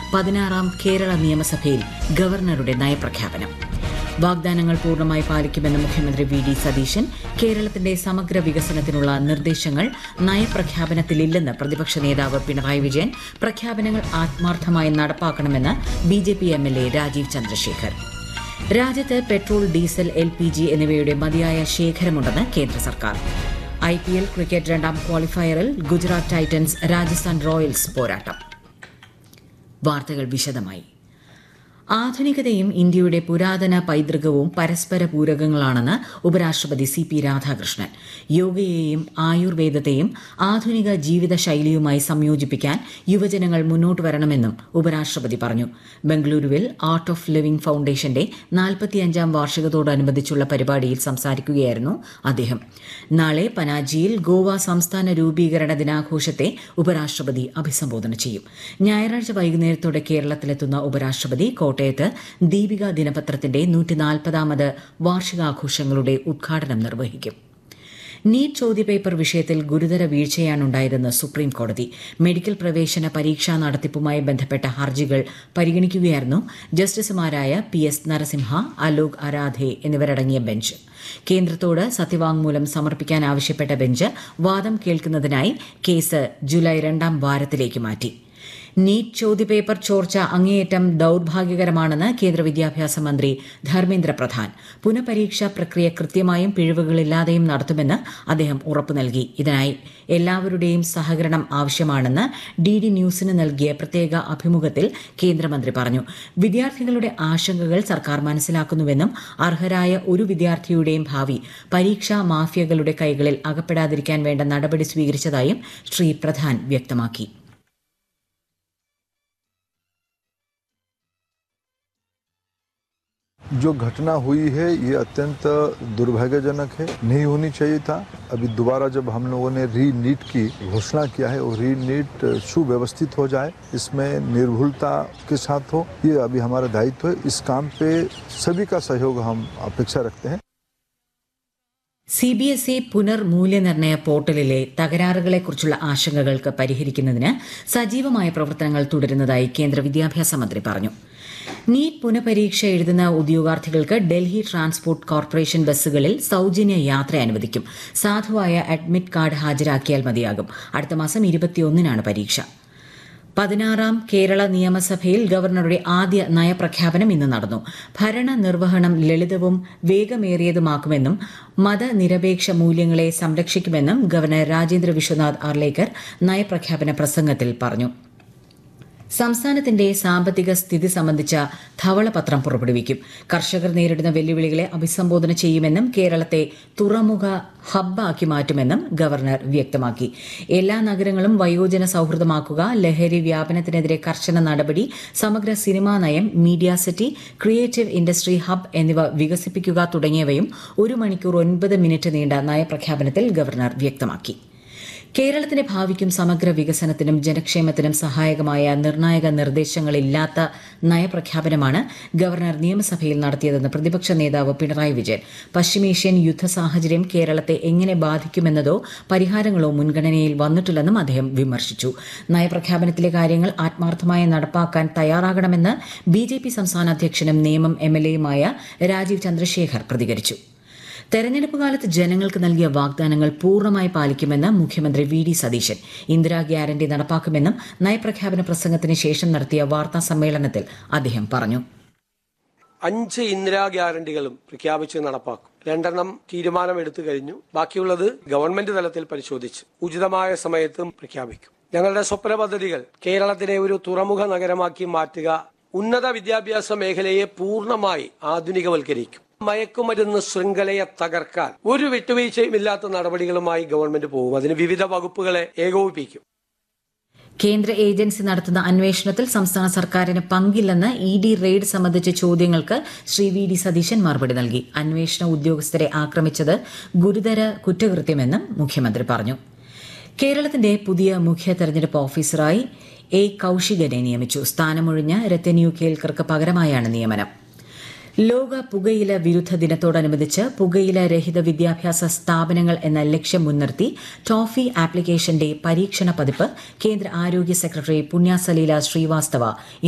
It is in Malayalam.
പതിനാറാം കേരള നിയമസഭയിൽ ഗവർണറുടെ നയപ്രഖ്യാപനം വാഗ്ദാനങ്ങൾ പൂർണ്ണമായി പാലിക്കുമെന്ന് മുഖ്യമന്ത്രി വി ഡി സതീശൻ കേരളത്തിന്റെ സമഗ്ര വികസനത്തിനുള്ള നിർദ്ദേശങ്ങൾ നയപ്രഖ്യാപനത്തിലില്ലെന്ന് പ്രതിപക്ഷ നേതാവ് പിണറായി വിജയൻ പ്രഖ്യാപനങ്ങൾ ആത്മാർത്ഥമായി നടപ്പാക്കണമെന്ന് B J P M L A Rajeev Chandrasekhar രാജ്യത്ത് petrol diesel L P G എന്നിവയുടെ മതിയായ ശേഖരമുണ്ടെന്ന് കേന്ദ്ര സർക്കാർ ഐ പി എൽ ക്രിക്കറ്റ് രണ്ടാം ക്വാളിഫയറിൽ ഗുജറാത്ത് ടൈറ്റൻസ് രാജസ്ഥാൻ റോയൽസ് പോരാട്ടം വാർത്തകൾ വിശദമായി ആധുനികതയും ഇന്ത്യയുടെ പുരാതന പൈതൃകവും പരസ്പര പൂരകങ്ങളാണെന്ന് ഉപരാഷ്ട്രപതി സി പി രാധാകൃഷ്ണൻ യോഗയെയും ആയുർവേദത്തെയും ആധുനിക ജീവിതശൈലിയുമായി സംയോജിപ്പിക്കാൻ യുവജനങ്ങൾ മുന്നോട്ട് വരണമെന്നും ഉപരാഷ്ട്രപതി പറഞ്ഞു ബംഗളൂരുവിൽ ആർട്ട് ഓഫ് ലിവിംഗ് ഫൌണ്ടേഷന്റെ നാൽപ്പത്തിയഞ്ചാം വാർഷികത്തോടനുബന്ധിച്ചുള്ള പരിപാടിയിൽ സംസാരിക്കുകയായിരുന്നു അദ്ദേഹം നാളെ പനാജിയിൽ ഗോവ സംസ്ഥാന രൂപീകരണ ദിനാഘോഷത്തെ ഉപരാഷ്ട്രപതി അഭിസംബോധന ചെയ്യും ഞായറാഴ്ച വൈകുന്നേരത്തോടെ കേരളത്തിലെത്തുന്ന ഉപരാഷ്ട്രപതി കോട്ടയത്ത് ദീപിക ദിനപത്രത്തിന്റെ നൂറ്റി നാൽപ്പതാമത് വാർഷികാഘോഷങ്ങളുടെ ഉദ്ഘാടനം നിർവഹിക്കും നീറ്റ് ചോദ്യപേപ്പർ വിഷയത്തിൽ ഗുരുതര വീഴ്ചയാണുണ്ടായതെന്ന് സുപ്രീം കോടതി മെഡിക്കൽ പ്രവേശന പരീക്ഷാ നടത്തിപ്പുമായി ബന്ധപ്പെട്ട ഹർജികൾ പരിഗണിക്കുകയായിരുന്നു ജസ്റ്റിസുമാരായ പി എസ് നരസിംഹ അലോക് അരാധെ എന്നിവരടങ്ങിയ ബെഞ്ച് കേന്ദ്രത്തോട് സത്യവാങ്മൂലം സമർപ്പിക്കാൻ ആവശ്യപ്പെട്ട ബെഞ്ച് വാദം കേൾക്കുന്നതിനായി കേസ് ജൂലൈ രണ്ടാം വാരത്തിലേക്ക് മാറ്റി നീറ്റ് ചോദ്യപേപ്പർ ചോർച്ച അങ്ങേയറ്റം ദൌർഭാഗ്യകരമാണെന്ന് കേന്ദ്ര വിദ്യാഭ്യാസ മന്ത്രി ധർമ്മേന്ദ്ര പ്രധാൻ പുനഃപരീക്ഷാ പ്രക്രിയ കൃത്യമായും പിഴവുകളില്ലാതെയും നടത്തുമെന്ന് അദ്ദേഹം ഉറപ്പു നൽകി ഇതിനായി എല്ലാവരുടെയും സഹകരണം ആവശ്യമാണെന്ന് ഡി ഡി ന്യൂസിന് നൽകിയ പ്രത്യേക അഭിമുഖത്തിൽ കേന്ദ്രമന്ത്രി പറഞ്ഞു വിദ്യാർത്ഥികളുടെ ആശങ്കകൾ സർക്കാർ മനസ്സിലാക്കുന്നുവെന്നും അർഹരായ ഒരു വിദ്യാർത്ഥിയുടെയും ഭാവി പരീക്ഷാ മാഫിയകളുടെ കൈകളിൽ അകപ്പെടാതിരിക്കാൻ വേണ്ട നടപടി സ്വീകരിച്ചതായും ശ്രീ പ്രധാൻ വ്യക്തമാക്കി जो घटना हुई है ये अत्यंत दुर्भाग्यजनक है नहीं होनी चाहिए था अभी दोबारा जब हम लोगों ने री नीट की घोषणा किया है और री नीट सुव्यवस्थित हो जाए इसमें निर्भुलता के साथ हो ये अभी हमारा दायित्व है इस काम पे सभी का सहयोग हम अपेक्षा रखते हैं സി ബി എസ് ഇ പുനർമൂല്യനിർണ്ണയ പോർട്ടലിലെ തകരാറുകളെക്കുറിച്ചുള്ള ആശങ്കകൾക്ക് പരിഹരിക്കുന്നതിന് സജീവമായ പ്രവർത്തനങ്ങൾ തുടരുന്നതായി കേന്ദ്ര വിദ്യാഭ്യാസ മന്ത്രി പറഞ്ഞു നീറ്റ് പുനഃപരീക്ഷ എഴുതുന്ന ഉദ്യോഗാർത്ഥികൾക്ക് ഡൽഹി ട്രാൻസ്പോർട്ട് കോർപ്പറേഷൻ ബസ്സുകളിൽ സൌജന്യ യാത്ര അനുവദിക്കും സാധുവായ അഡ്മിറ്റ് കാർഡ് ഹാജരാക്കിയാൽ മതിയാകും അടുത്ത മാസം ഇരുപത്തിയൊന്നിനാണ് പരീക്ഷ പതിനാറാം കേരള നിയമസഭയിൽ ഗവർണറുടെ ആദ്യ നയപ്രഖ്യാപനം ഇന്ന് നടന്നു ഭരണ നിർവഹണം ലളിതവും വേഗമേറിയതുമാക്കുമെന്നും മതനിരപേക്ഷ മൂല്യങ്ങളെ സംരക്ഷിക്കുമെന്നും ഗവർണർ രാജേന്ദ്ര വിശ്വനാഥ് അർലേക്കർ നയപ്രഖ്യാപന പ്രസംഗത്തിൽ പറഞ്ഞു സംസ്ഥാനത്തിന്റെ സാമ്പത്തിക സ്ഥിതി സംബന്ധിച്ച ധവളപത്രം പുറപ്പെടുവിക്കും കർഷകർ നേരിടുന്ന വെല്ലുവിളികളെ അഭിസംബോധന ചെയ്യുമെന്നും കേരളത്തെ തുറമുഖ ഹബ്ബാക്കി മാറ്റുമെന്നും ഗവർണർ വ്യക്തമാക്കി എല്ലാ നഗരങ്ങളും വയോജന സൌഹൃദമാക്കുക ലഹരി വ്യാപനത്തിനെതിരെ കർശന നടപടി സമഗ്ര സിനിമാ നയം media city creative industry hub എന്നിവ വികസിപ്പിക്കുക തുടങ്ങിയവയും ഒരു മണിക്കൂർ ഒൻപത് മിനിറ്റ് നീണ്ട നയപ്രഖ്യാപനത്തിൽ ഗവർണർ വ്യക്തമാക്കി കേരളത്തിന്റെ ഭാവിക്കും സമഗ്ര വികസനത്തിനും ജനക്ഷേമത്തിനും സഹായകമായ നിർണായക നിർദ്ദേശങ്ങളില്ലാത്ത നയപ്രഖ്യാപനമാണ് ഗവർണർ നിയമസഭയിൽ നടത്തിയതെന്ന് പ്രതിപക്ഷ നേതാവ് പിണറായി വിജയൻ പശ്ചിമേഷ്യൻ യുദ്ധ സാഹചര്യം കേരളത്തെ എങ്ങനെ ബാധിക്കുമെന്നതോ പരിഹാരങ്ങളോ മുൻഗണനയിൽ വന്നിട്ടില്ലെന്നും അദ്ദേഹം വിമർശിച്ചു നയപ്രഖ്യാപനത്തിലെ കാര്യങ്ങൾ ആത്മാർത്ഥമായി നടപ്പാക്കാൻ തയ്യാറാകണമെന്ന് ബി ജെ പി സംസ്ഥാന അധ്യക്ഷനും നിയമം എം എൽ എയുമായ രാജീവ് ചന്ദ്രശേഖർ പ്രതികരിച്ചു തെരഞ്ഞെടുപ്പ് കാലത്ത് ജനങ്ങൾക്ക് നൽകിയ വാഗ്ദാനങ്ങൾ പൂർണ്ണമായി പാലിക്കുമെന്ന് മുഖ്യമന്ത്രി V D Satheesan Indira guarantee നടപ്പാക്കുമെന്നും നയപ്രഖ്യാപന പ്രസംഗത്തിന് ശേഷം നടത്തിയ വാർത്താ സമ്മേളനത്തിൽ അദ്ദേഹം പറഞ്ഞു അഞ്ച് ഇന്ദിരാ ഗ്യാരണ്ടികളും പ്രഖ്യാപിച്ച് നടപ്പാക്കും രണ്ടെണ്ണം തീരുമാനമെടുത്തു കഴിഞ്ഞു ബാക്കിയുള്ളത് ഗവൺമെന്റ് തലത്തിൽ പരിശോധിച്ച് ഉചിതമായ സമയത്തും പ്രഖ്യാപിക്കും ഞങ്ങളുടെ സ്വപ്ന പദ്ധതികൾ കേരളത്തിനെ ഒരു തുറമുഖ നഗരമാക്കി മാറ്റുക ഉന്നത വിദ്യാഭ്യാസ മേഖലയെ പൂർണ്ണമായി ആധുനികവൽക്കരിക്കും മയക്കുമരുന്ന് ശൃംഖലയെ തകർക്കാൻ ഒരു വിട്ടുവീഴ്ചയും ഇല്ലാത്ത നടപടികളുമായി ഗവൺമെന്റ് പോകും അതിന് വിവിധ വകുപ്പുകളെ ഏകോപിപ്പിക്കും കേന്ദ്ര ഏജൻസി നടത്തുന്ന അന്വേഷണത്തിൽ സംസ്ഥാന സർക്കാരിന് പങ്കില്ലെന്ന് ഇ ഡി റെയ്ഡ് സംബന്ധിച്ച ചോദ്യങ്ങൾക്ക് ശ്രീ വി ഡി സതീശൻ മറുപടി നൽകി അന്വേഷണ ഉദ്യോഗസ്ഥരെ ആക്രമിച്ചത് ഗുരുതര കുറ്റകൃത്യമെന്നും മുഖ്യമന്ത്രി പറഞ്ഞു കേരളത്തിന്റെ പുതിയ മുഖ്യ തെരഞ്ഞെടുപ്പ് ഓഫീസറായി എ കൌശികനെ നിയമിച്ചു സ്ഥാനമൊഴിഞ്ഞ രത്തന്യു കേൽക്കർക്ക് പകരമായാണ് നിയമനം ലോക പുകയില വിരുദ്ധ ദിനത്തോടനുബന്ധിച്ച് പുകയില രഹിത വിദ്യാഭ്യാസ സ്ഥാപനങ്ങൾ എന്ന ലക്ഷ്യം മുൻനിർത്തി ടോഫി ആപ്ലിക്കേഷന്റെ പരീക്ഷണ പതിപ്പ് കേന്ദ്ര ആരോഗ്യ സെക്രട്ടറി പുണ്യാസലീല ശ്രീവാസ്തവ